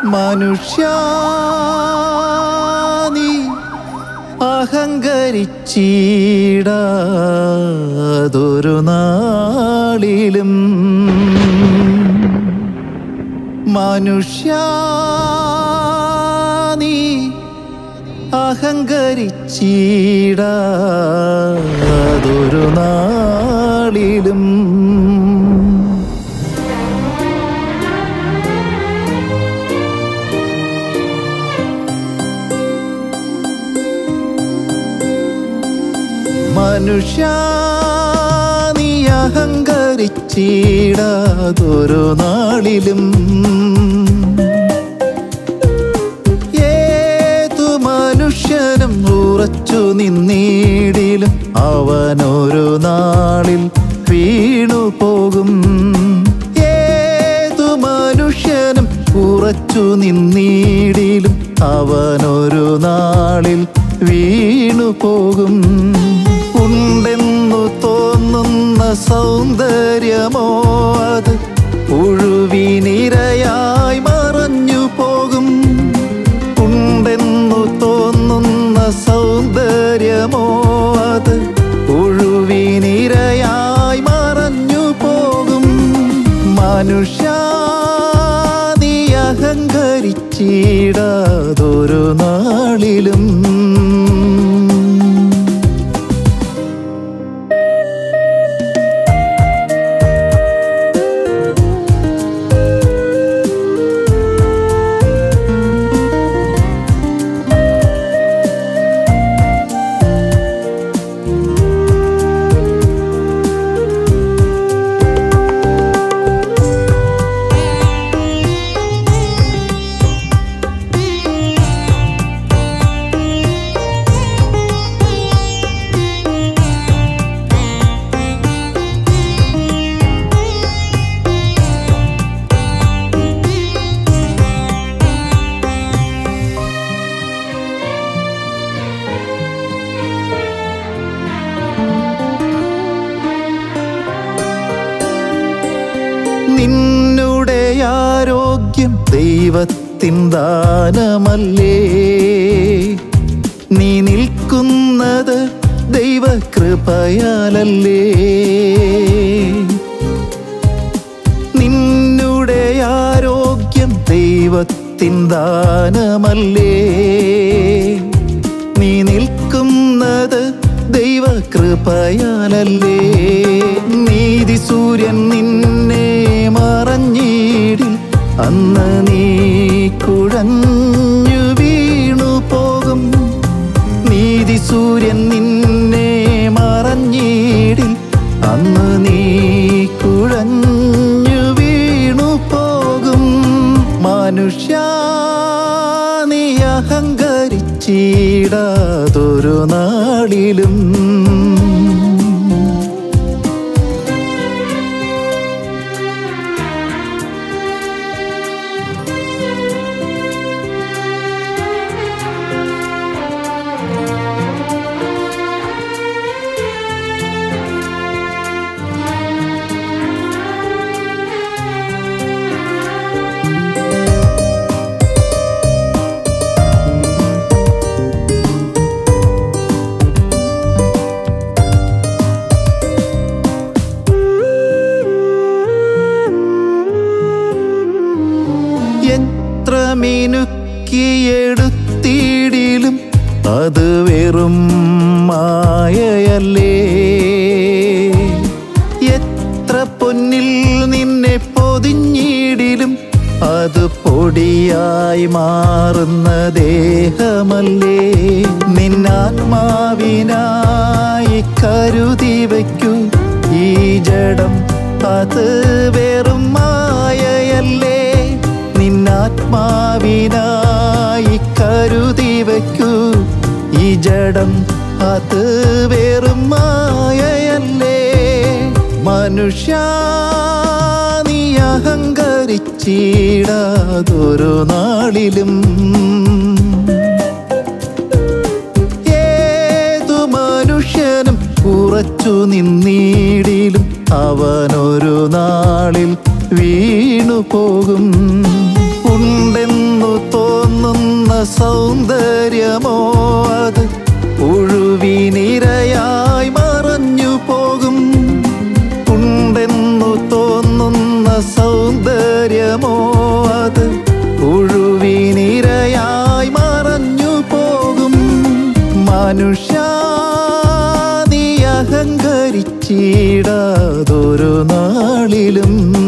മനുഷ്യ നീ അഹങ്കരിച്ചിടാതൊരു നാളിലും മനുഷ്യ നീ അഹങ്കരിച്ചിടാതൊരു നാളിലും മനുഷ്യ നീ അഹങ്കരിച്ചിടാതൊരു നാളിലും ഏതു മനുഷ്യനും ഉറച്ചു നിന്നീടിലും അവനൊരു നാളിൽ വീണു പോകും ഏതു മനുഷ്യനും ഉറച്ചു നിന്നീടിലും അവനൊരു നാളിൽ വീണു പോകും ഉണ്ടെന്നു തോന്നുന്ന സൗന്ദര്യമോ അത് പുഴുവിനിരയായി മറഞ്ഞു പോകും ഉണ്ടെന്നു തോന്നുന്ന സൗന്ദര്യമോ അത് പുഴുവിനിരയായി മറഞ്ഞു പോകും മനുഷ്യ നീ അഹങ്കരിച്ചിടാതൊരു നാളിലും നിന്നുടെ ആരോഗ്യം ദൈവത്തിൻ ദാനമല്ലേ നീ നിൽക്കുന്നത് ദൈവകൃപയാലല്ലേ നിന്നുടെ ആരോഗ്യം ദൈവത്തിൻ ദാനമല്ലേ നീ നിൽക്കുന്നത് ദൈവകൃപയാലല്ലേ നീതി സൂര്യൻ നിന്നെ മറഞ്ഞീടിൽ അന്ന് നീ കുഴഞ്ഞു വീണു പോകും നീതി സൂര്യൻ നിന്നെ മറഞ്ഞീടിൽ അന്ന് നീ കുഴഞ്ഞു വീണു പോകും മനുഷ്യ നീ അഹങ്കരിച്ചിടാതൊരു നാളിലും എത്ര മിനുക്കിയെടുത്തിടിലും അത് വെറും മായയല്ലേ എത്ര പൊന്നിൽ നിന്നെ പൊതിഞ്ഞിടിലും അത് പൊടിയായി മാറുന്ന ദേഹമല്ലേ നിന്നാത്മാവിനായി കരുതി വയ്ക്കൂ ഈ ജഡം അത് വെറും മായയല്ലേ നിന്നാത്മാവിനായി കരുതി വയ്ക്കൂ ഈ ജഡം അത് വെറും മായയല്ലേ മനുഷ്യ നീ അഹങ്കരിച്ചിടാതൊരു നാളിലും ഏതു മനുഷ്യനും ഉറച്ചു നിന്നീടിലും അവനൊരു നാളിൽ വീണു പോകും ഉണ്ടെന്നു സൗന്ദര്യമോ അത് ഒഴുവിനിരയായി മറഞ്ഞു പോകും ഉണ്ടെന്നു തോന്നുന്ന സൗന്ദര്യമോ അത് ഒഴുവിനിരയായി മറഞ്ഞു പോകും മനുഷ്യ നീ അഹങ്കരിച്ചിടാതൊരു നാളിലും